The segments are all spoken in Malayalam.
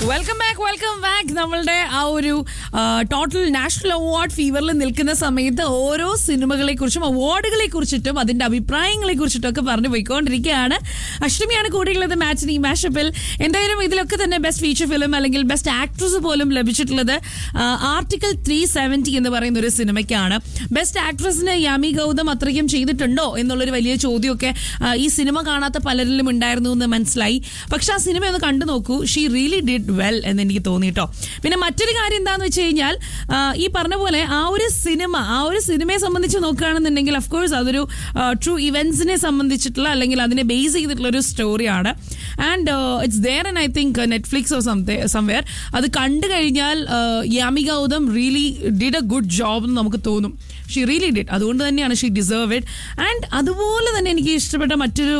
വെൽക്കം ബാക്ക് വെൽക്കം ബാക്ക് നമ്മളുടെ ആ ഒരു ടോട്ടൽ നാഷണൽ അവാർഡ് ഫീവറിൽ നിൽക്കുന്ന സമയത്ത് ഓരോ സിനിമകളെ കുറിച്ചും അവാർഡുകളെ കുറിച്ചിട്ടും അതിന്റെ അഭിപ്രായങ്ങളെ കുറിച്ചിട്ടും ഒക്കെ പറഞ്ഞു പോയിക്കൊണ്ടിരിക്കുകയാണ് അഷ്ടമിയാണ് കൂടെയുള്ളത് മാച്ചിന് ഈ മാഷപ്പിൽ എന്തായാലും ഇതിലൊക്കെ തന്നെ ബെസ്റ്റ് ഫീച്ചർ ഫിലിം അല്ലെങ്കിൽ ബെസ്റ്റ് ആക്ട്രസ് പോലും ലഭിച്ചിട്ടുള്ളത് ആർട്ടിക്കിൾ ത്രീ സെവൻറ്റി എന്ന് പറയുന്ന ഒരു സിനിമയ്ക്കാണ് ബെസ്റ്റ് ആക്ട്രസിന് യാമി ഗൗതം അത്രയ്ക്കും ചെയ്തിട്ടുണ്ടോ എന്നുള്ളൊരു വലിയ ചോദ്യമൊക്കെ ആ, ഈ സിനിമ കാണാത്ത പലരിലും ഉണ്ടായിരുന്നു എന്ന് മനസ്സിലായി പക്ഷെ ആ സിനിമ ഒന്ന് കണ്ടു നോക്കൂ ഷീ റിയലി ഡിഡ് വെൽ എന്ന് എനിക്ക് തോന്നി കേട്ടോ പിന്നെ മറ്റൊരു കാര്യം എന്താന്ന് വെച്ച് കഴിഞ്ഞാൽ ആ, ഈ പറഞ്ഞ പോലെ ആ ഒരു സിനിമ ആ ഒരു സിനിമയെ സംബന്ധിച്ച് നോക്കുകയാണെന്നുണ്ടെങ്കിൽ അഫ്കോഴ്സ് അതൊരു ട്രൂ ഇവന്റ്സിനെ സംബന്ധിച്ചിട്ടുള്ള അല്ലെങ്കിൽ അതിനെ ബേസ് ചെയ്തിട്ടുള്ള ഒരു സ്റ്റോറിയാണ് and it's there and I think Netflix or somewhere അത് കണ്ടു കഴിഞ്ഞാൽ Yami Gautam really did a good job എന്ന് നമുക്ക് തോന്നും ഷീ റിയലി ഡിഡ് അതുകൊണ്ട് തന്നെയാണ് ഷീ ഡിസേർവ് ഇറ്റ് ആൻഡ് അതുപോലെ തന്നെ എനിക്ക് ഇഷ്ടപ്പെട്ട മറ്റൊരു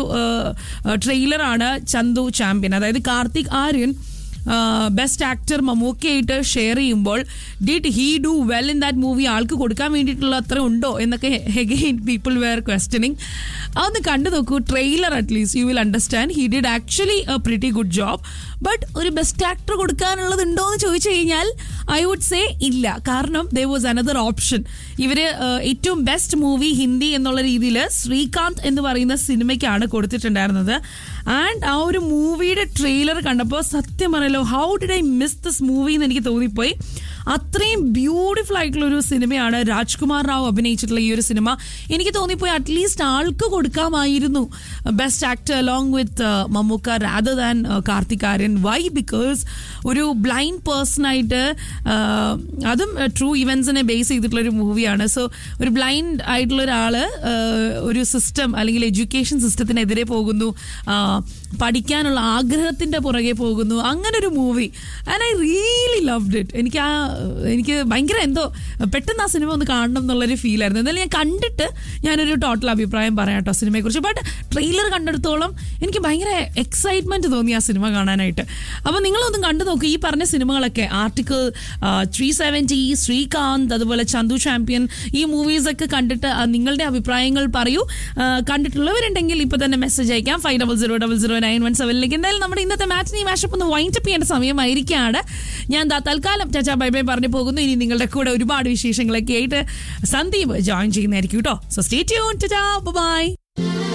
ട്രെയിലറാണ് ചന്തു ചാമ്പ്യൻ അതായത് കാർത്തിക് ആര്യൻ ബെസ്റ്റ് ആക്ടർ മമ്മൂക്കയായിട്ട് ഷെയർ ചെയ്യുമ്പോൾ did he do well in that movie ആൾക്ക് കൊടുക്കാൻ വേണ്ടിയിട്ടുള്ള അത്ര ഉണ്ടോ എന്നൊക്കെ ഹെഗെയിൻ പീപ്പിൾ വെയർ ക്വസ്റ്റനിങ് അതൊന്ന് കണ്ടു നോക്കൂ trailer at least you will understand he did actually a pretty good job but ഒരു ബെസ്റ്റ് ആക്ടർ കൊടുക്കാനുള്ളത് ഉണ്ടോ എന്ന് ചോദിച്ചു കഴിഞ്ഞാൽ ഐ വുഡ് സേ ഇല്ല കാരണം ദേ വാസ് അനദർ ഓപ്ഷൻ ഇവര് ഏഹ്, ഏറ്റവും ബെസ്റ്റ് മൂവി ഹിന്ദി എന്നുള്ള രീതിയിൽ ശ്രീകാന്ത് എന്ന് പറയുന്ന സിനിമയ്ക്കാണ് കൊടുത്തിട്ടുണ്ടായിരുന്നത് ആൻഡ് ആ ഒരു മൂവിയുടെ ട്രെയിലർ കണ്ടപ്പോൾ സത്യം പറയല്ലോ how did I miss this movie എന്ന് എനിക്ക് തോന്നിപ്പോയി അത്രയും ബ്യൂട്ടിഫുൾ ആയിട്ടുള്ള ഒരു സിനിമയാണ് രാജ്കുമാർ റാവു അഭിനയിച്ചിട്ടുള്ള ഈ ഒരു സിനിമ എനിക്ക് തോന്നിപ്പോയി അറ്റ്ലീസ്റ്റ് ആൾക്ക് കൊടുക്കാമായിരുന്നു best actor along with Mammukka rather than Kartik Aaryan why because ഒരു ബ്ലൈൻഡ് പേഴ്സൺ ആയിട്ട് uh, അതും ട്രൂ ഇവൻസിനെ ബേസ് ചെയ്തിട്ടുള്ള ഒരു മൂവിയാണ് സോ ഒരു ബ്ലൈൻഡ് ആയിട്ടുള്ള ഒരാള് uh, ഒരു സിസ്റ്റം അല്ലെങ്കിൽ എഡ്യൂക്കേഷൻ സിസ്റ്റത്തിനെതിരെ പോകുന്നു uh, പഠിക്കാനുള്ള ആഗ്രഹത്തിന്റെ പുറകെ പോകുന്നു അങ്ങനെ ഒരു movie and I really loved it എനിക്ക് ആ എനിക്ക് ഭയങ്കര എന്തോ പെട്ടെന്ന് ആ സിനിമ ഒന്ന് കാണണം എന്നുള്ളൊരു ഫീൽ ആയിരുന്നു എന്നാലും ഞാൻ കണ്ടിട്ട് ഞാനൊരു ടോട്ടൽ അഭിപ്രായം പറയാം കേട്ടോ സിനിമയെക്കുറിച്ച് ബട്ട് ട്രെയിലർ കണ്ടെടുത്തോളം എനിക്ക് ഭയങ്കര എക്സൈറ്റ്മെന്റ് തോന്നി ആ സിനിമ കാണാനായിട്ട് അപ്പോൾ നിങ്ങളൊന്നും കണ്ടു നോക്കൂ ഈ പറഞ്ഞ സിനിമകളൊക്കെ ആർട്ടിക്കിൾ ത്രീ സെവൻറ്റി ശ്രീകാന്ത് അതുപോലെ ചന്തു ചാമ്പ്യൻ ഈ മൂവീസ് ഒക്കെ കണ്ടിട്ട് ആ, നിങ്ങളുടെ അഭിപ്രായങ്ങൾ പറയൂ ആ, കണ്ടിട്ടുള്ളവരുണ്ടെങ്കിൽ ഇപ്പൊ തന്നെ മെസ്സേജ് അയക്കാം five double zero double zero nine one സെവനിലേക്ക് എന്തായാലും നമ്മുടെ ഇന്നത്തെ മാച്ചിനി മാഷപ്പ് ഒന്ന് വൈൻഡ് അപ്പ് ചെയ്യേണ്ട സമയമായിരിക്കുകയാണ് ഞാൻ ദാ തൽക്കാലം ചാച്ചാ ബൈ ബൈ പറഞ്ഞു പോകുന്നു ഇനി നിങ്ങളുടെ കൂടെ ഒരുപാട് വിശേഷങ്ങളൊക്കെ ആയിട്ട് സന്ദീപ് ജോയിൻ ചെയ്യുന്നതായിരിക്കും കേട്ടോ സോ സ്റ്റേ ട്യൂൺ ബൈ